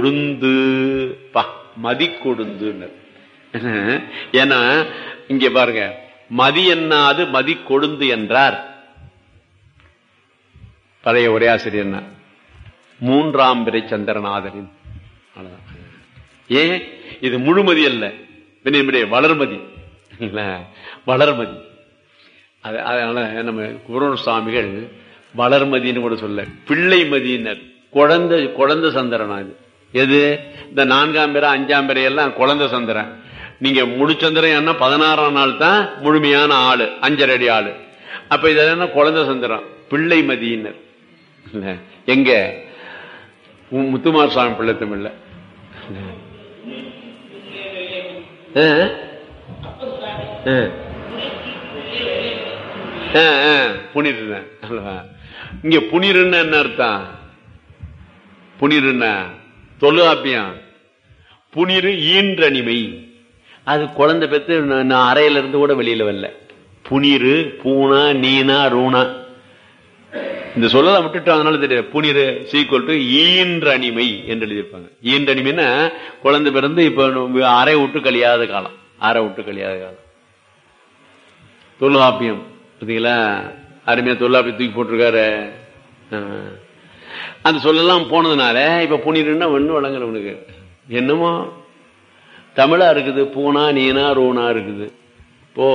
கொழுந்து பா மதி கொழுந்து ஏன்னா இங்க பாருங்க மதி என்னாது மதி கொழுந்து என்றார் பழைய உரையாசிரியர் மூன்றாம் பிறை சந்திரநாதரின் அவ்வளவுதான். ஏன் இது முழுமதி அல்ல வினைமுடைய வளர்மதி இல்ல, வளர்மதி அது அதனால நம்ம குருண சுவாமிகள் வளர்மதின்னு கூட சொல்ல பிள்ளை மதியினர் குழந்தை குழந்தை சந்திரனா இது எது இந்த நான்காம் பிறை அஞ்சாம் பிறை எல்லாம் குழந்தை சந்திரன் நீங்க முழுச்சந்திரன் என்ன பதினாறாம் நாள் தான் முழுமையான ஆளு அஞ்சரை அடி ஆளு அப்ப இது என்ன குழந்தை சந்திரன் பிள்ளை மதியினர் இல்ல, எங்க மு- முத்துமார் சுவாமி பிள்ளை தமிழ்ல ஆ? ஆ. ஆ, ஆ, புனிருன்னு அல்லவா? இங்க புனிருன்னு என்ன அர்த்தம் புனிருன்னா தொழுகாப்பியம் புனிரு ஈன்றனிமை அது குழந்தை பெற்று நான் நான் அறையில இருந்து கூட வெளியில வரல புனிரு பூனா நீனா ரூணா இந்த சொல்லலை விட்டுட்டு அதனால தெரியாது புனிரு சீக்குவல் டு ஈன்றனிமை என்று எழுதியிருப்பாங்க ஈன்றனிமைன்னா குழந்தை பிறந்து இப்ப நம்ம அறை விட்டு கழியாத காலம் அறை விட்டு கழியாத காலம் தொல்காப்பியம் பார்த்தீங்களா அருமையா தொல்காப்பியம் தூக்கி போட்டிருக்காரு ஆ. அந்த சொல்லலாம் போனதுனால இப்ப புனிருன்னா ஒண்ணு வழங்கல உனக்கு என்னமோ தமிழா இருக்குது பூனா நீனா ரூனா இருக்குது போ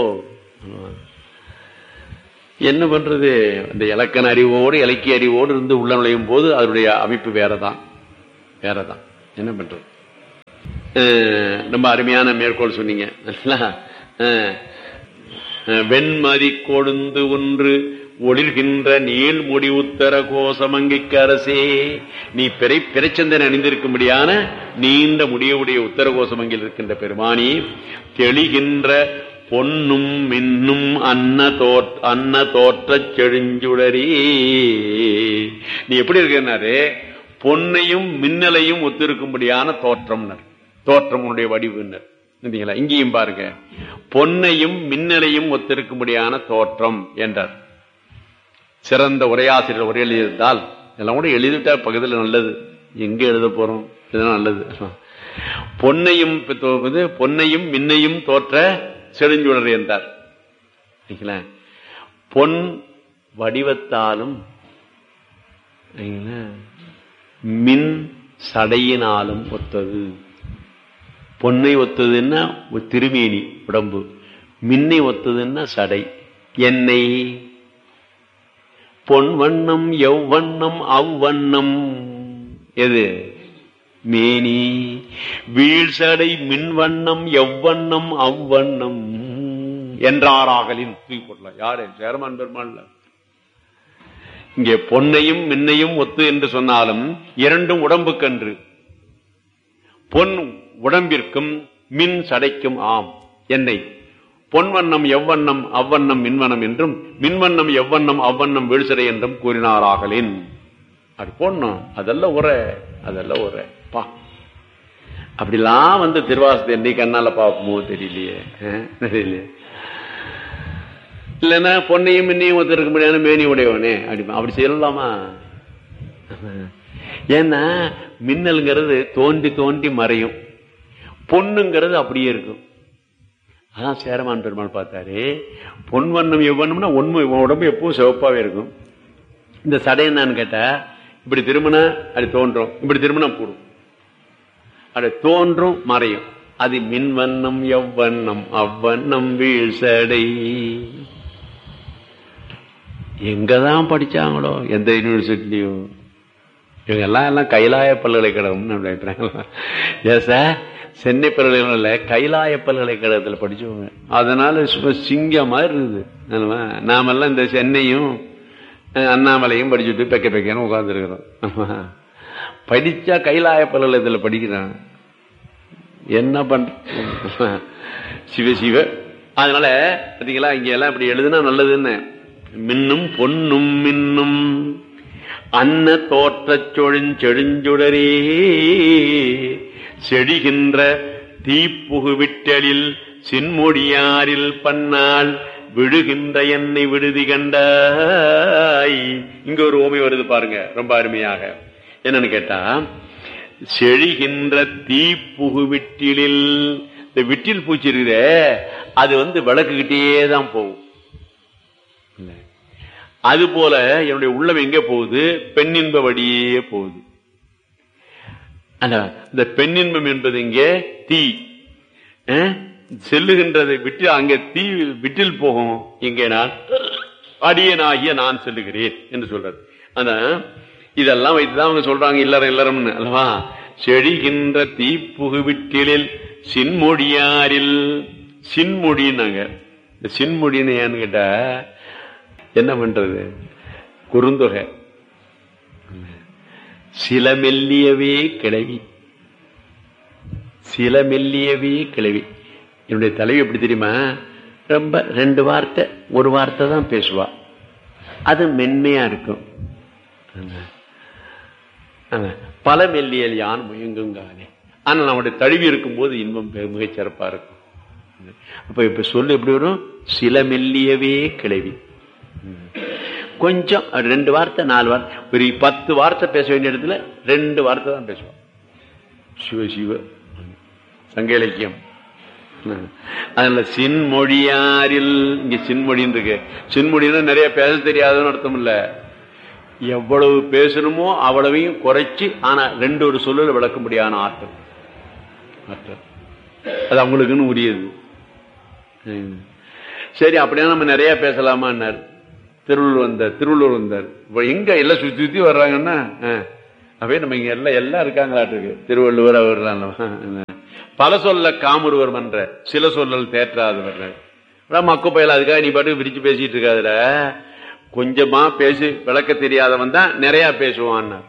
என்ன பண்றது அந்த இலக்கண அறிவோடு இலக்கிய அறிவோடு இருந்து உள்ள நுழையும் போது அதனுடைய அமைப்பு வேறதான் வேறதான் என்ன பண்றது அஹ், ரொம்ப அருமையான மேற்கோள் சொன்னீங்க நல்லா? அஹ், அஹ், வெண்மதி கொழுந்து ஒன்று ஒளிர்கின்ற நீள் முடி உத்தர கோசமங்கிக்கு அரசே நீ பிறை பிறைச்சந்தன் அணிந்திருக்கும்படியான நீண்ட முடியவுடைய உத்தர கோசமங்கில் இருக்கின்ற பெருமானி தெளிகின்ற பொன்னும் மின்னும் அன்ன தோற் அன்ன தோற்றச் செழுஞ்சுடரி நீ எப்படி இருக்கிறனாரு பொன்னையும் மின்னலையும் ஒத்திருக்கும்படியான தோற்றம்னர் தோற்றம் உன்னுடைய வடிவுன்னர் சரிங்களா இங்கேயும் பாருங்க பொன்னையும் மின்னலையும் ஒத்திருக்கும்படியான தோற்றம் என்றார் சிறந்த உரையாசிரியர் உரை எழுதியிருந்தால் இதெல்லாம் கூட எழுதிட்டா பக்கத்தில் நல்லது எங்க எழுத போறோம் இதெல்லாம் நல்லது பொன்னையும் பித்தோ- இது பொன்னையும் மின்னையும் தோற்ற செழுஞ்சுடர் என்றார் சரிங்களா? பொன் வடிவத்தாலும் சரிங்களா? மின் சடையினாலும் ஒத்தது பொன்னை ஒத்ததுன்னா ஒரு திருமேனி உடம்பு மின்னை ஒத்ததுன்னா சடை எண்ணெய் பொன் வண்ணம் எவ்வண்ணம் அவ்வண்ணம் எது மேனி வீழ்சடை மின்வண்ணம் எவ்வண்ணம் அவ்வண்ணம் என்றாராகலின் தூக்கி போடலாம் யாரு சேரமான் பெருமாள் இங்கே பொன்னையும் மின்னையும் ஒத்து என்று சொன்னாலும் இரண்டும் உடம்புக்கன்று பொன் உடம்பிற்கும் மின் சடைக்கும் ஆம் எண்ணெய் பொன்வண்ணம் எவ்வண்ணம் அவ்வண்ணம் மின்வண்ணம் என்றும் மின்வண்ணம் எவ்வண்ணம் அவ்வண்ணம் வீழ்சடை என்றும் கூறினாராகலின் அப்படி போடணும் அதெல்லாம் உரை அதெல்லாம் உரை பா அப்படிலாம் வந்து திருவாசத்தை என்னை கண்ணால பார்ப்போமோ தெரியலையே அஹ், தெரியலையே இல்லைன்னா பொன்னையும் மின்னையும் ஒருத்தருக்கு முடியாது மேனி உடையவனே அப்படி அப்படி செய்யலாமா ஏன்னா மின்னல்ங்கிறது தோண்டி தோண்டி மறையும் பொண்ணுங்கிறது அப்படியே இருக்கும் அதான் சேரமான் பெருமாள் பார்த்தாரு பொன் வண்ணம் எவ்வண்ணம்னா உண்மை உடம்பு எப்பவும் சிவப்பாவே இருக்கும் இந்த சடை என்னன்னு கேட்டா இப்படி திரும்பினா அது தோன்றும் இப்படி திரும்பினா கூடும் அது தோன்றும் மறையும் அது மின்வண்ணம் எவ்வண்ணம் அவ்வண்ணம் வீழ்சடை எங்கதான் படிச்சாங்களோ எந்த யூனிவர்சிட்டிலையும் இவங்க எல்லாம் எல்லாம் கைலாய பல்கலைக்கழகம்னு அப்படி அபிப்பிராயம் ஏன் சார் சென்னை பல்கலைக்கழகம் கைலாய பல்கலைக்கழகத்தில் படிச்சவங்க அதனால சும்மா சிங்க மாதிரி இருக்குது ஆமா. நாமெல்லாம் இந்த சென்னையும் அஹ், அண்ணாமலையும் படிச்சுட்டு பெக்க பெக்கன்னு உட்காந்துருக்கிறோம் படிச்சா கைலாய பல்கலைக்கழகத்தில் படிக்கிறாங்க என்ன பண்ற சிவ சிவ அதனால பாத்தீங்களா இங்க எல்லாம் இப்படி எழுதுனா நல்லதுன்னு மின்னும் பொன்னும் மின்னும் அன்ன தோற்றச் சொழுஞ் செழுஞ்சுடரே செடிகின்ற தீப்புகு விட்டலில் சின்மொழியாரில் பன்னாள் விழுகின்ற என்னை விடுதி கண்டாய் இங்க ஒரு ஓமை வருது பாருங்க ரொம்ப அருமையாக என்னன்னு கேட்டா செழிகின்ற தீப்புகு விட்டிலில் இந்த விட்டில் பூச்சி இருக்குதே அது வந்து விளக்குக்கிட்டே தான் போகும் இல்ல. அது போல என்னுடைய உள்ளம் எங்க போகுது பெண்ணின்ப வழியே போகுது ஆனா, இந்த பெண்ணின்பம் என்பது இங்கே தீ அஹ், செல்லுகின்றது விட்டு அங்கே தீ விட்டில் போகும் இங்கே நான் அடியனாகிய நான் செல்லுகிறேன் என்று சொல்றாரு ஆனா இதெல்லாம் வைத்துதான் அவங்க சொல்றாங்க இல்லறம் இல்லறம்னு அல்லவா செழிகின்ற தீப்புகு விட்டிலில் சின்மொழியாரில் சின்மொழின்னாங்க இந்த சின்மொழின்னு ஏன்னு கேட்டா என்ன பண்றது குறுந்தொகை சில மெல்லியவே கிளவி சில மெல்லியவே கிளவி என்னுடைய தலைவி எப்படி தெரியுமா ரொம்ப ரெண்டு வார்த்தை ஒரு வார்த்தை தான் பேசுவா அது மென்மையா இருக்கும் ஆமா. பல மெல்லியல் யான் முயங்குங்கானே ஆனா நம்முடைய தழுவி இருக்கும்போது இன்பம் பெ- மிகச் சிறப்பா இருக்கும் அப்ப இப்ப சொல்லு எப்படி வரும் சில மெல்லியவே கிளவி கொஞ்சம் ரெண்டு வார்த்தை நாலு வார்த்தை ஒரு பத்து வார்த்தை பேச வேண்டிய இடத்துல ரெண்டு வார்த்தை தான் பேசுவான் சிவ சிவ சங்க இலக்கியம் அதுல சின்மொழியாரில் இங்க சின்மொழின்னு இருக்கு சின்மொழின்னா நிறைய பேச தெரியாதுன்னு அர்த்தம் இல்ல எவ்வளவு பேசணுமோ அவ்வளவையும் குறைச்சு ஆனா ரெண்டு ஒரு சொல்லுல விளக்க முடியாத ஆற்றல் ஆற்றல் அது அவங்களுக்குன்னு உரியது ம். சரி அப்படியே நம்ம நிறைய பேசலாமான்னார் திருவள்ளூர் வந்தார் திருவள்ளூர் வந்தார் இப்ப எங்க எல்லாம் சுத்தி சுத்தி வர்றாங்கன்னா ஆ, அப்படியே நம்ம இங்க எல்லாம் எல்லாம் இருக்காங்களாட்டு திருவள்ளுவர் அவர் பல சொல்ல காமுருவர் மன்ற சில சொல்லல் தேற்றாதவர் மக்கு பயல அதுக்காக நீ பாட்டு விரிச்சு பேசிட்டு இருக்காதுல கொஞ்சமா பேசி விளக்க தெரியாதவன் தான் நிறைய பேசுவான்னார்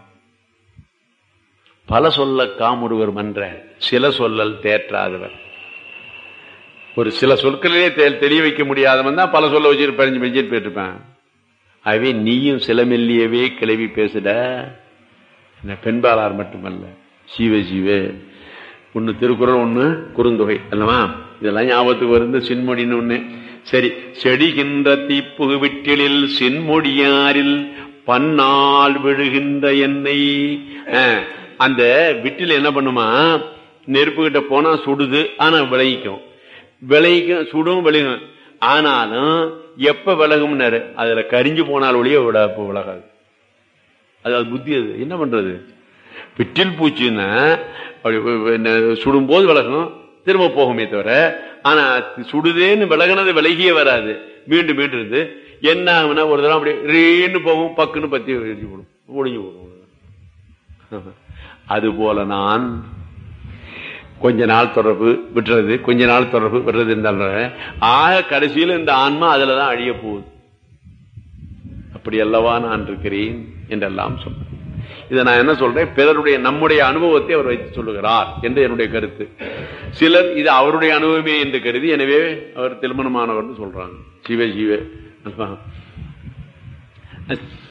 பல சொல்ல காமுருவர் மன்ற சில சொல்லல் தேற்றாதவர் ஒரு சில சொற்களிலே தெ- தெளிய வைக்க முடியாதவன் தான் பல சொல்ல வச்சுட்டு பறிஞ்சு பெஞ்சிட்டு போயிட்டுருப்பேன் ஆகவே நீயும் சில மெல்லியவே கிளவி பேசுட என்ன பெண்பாளார் மட்டுமல்ல சீவ சீவ ஒன்னு திருக்குறள் ஒண்ணு குறுந்தொகை அல்லவா இதெல்லாம் ஞாபகத்துக்கு வருது சின்மொழின்னு ஒண்ணு சரி செடிகின்ற தீப்புகு விட்டிலில் சின்மொழியாரில் பன்னால் விழுகின்ற எண்ணெய் அஹ், அந்த விட்டில் என்ன பண்ணுமா நெருப்பு கிட்ட போனா சுடுது ஆனா விளைவிக்கும் விளைவிக்கும் சுடும் விளையும் ஆனாலும் எப்ப விலகும்னாரு அதுல கரிஞ்சு போனால் ஒழிய விட விலகாது அது அது புத்தி அது என்ன பண்றது பிட்டில் பூச்சின்னா அப்படி வ- வ- என்ன சுடும்போது விலகும் திரும்ப போகுமே தவிர ஆனா சுடுதேன்னு விலகினது விலகியே வராது மீண்டும் மீண்டும் இருந்து என்ன ஆகும்னா ஒரு தடவை அப்படி ரீன்னு போகும் பக்குன்னு பத்தி எரிஞ்சு போடும் ஒளிஞ்சு போடும் அது போல நான் கொஞ்ச நாள் தொடர்பு விட்டுறது கொஞ்ச நாள் தொடர்பு விடுறது இருந்தாலும் ஆக கடைசியில் இந்த ஆன்மா அதுலதான் அழிய போகுது அப்படி அல்லவா நான் இருக்கிறேன் என்றெல்லாம் சொன்னார் இதை நான் என்ன சொல்றேன் பிறருடைய நம்முடைய அனுபவத்தை அவர் வைத்து சொல்லுகிறார் என்று என்னுடைய கருத்து சிலர் இது அவருடைய அனுபவமே என்று கருதி எனவே அவர் திருமணமானவர்னு சொல்றாங்க சிவ சிவ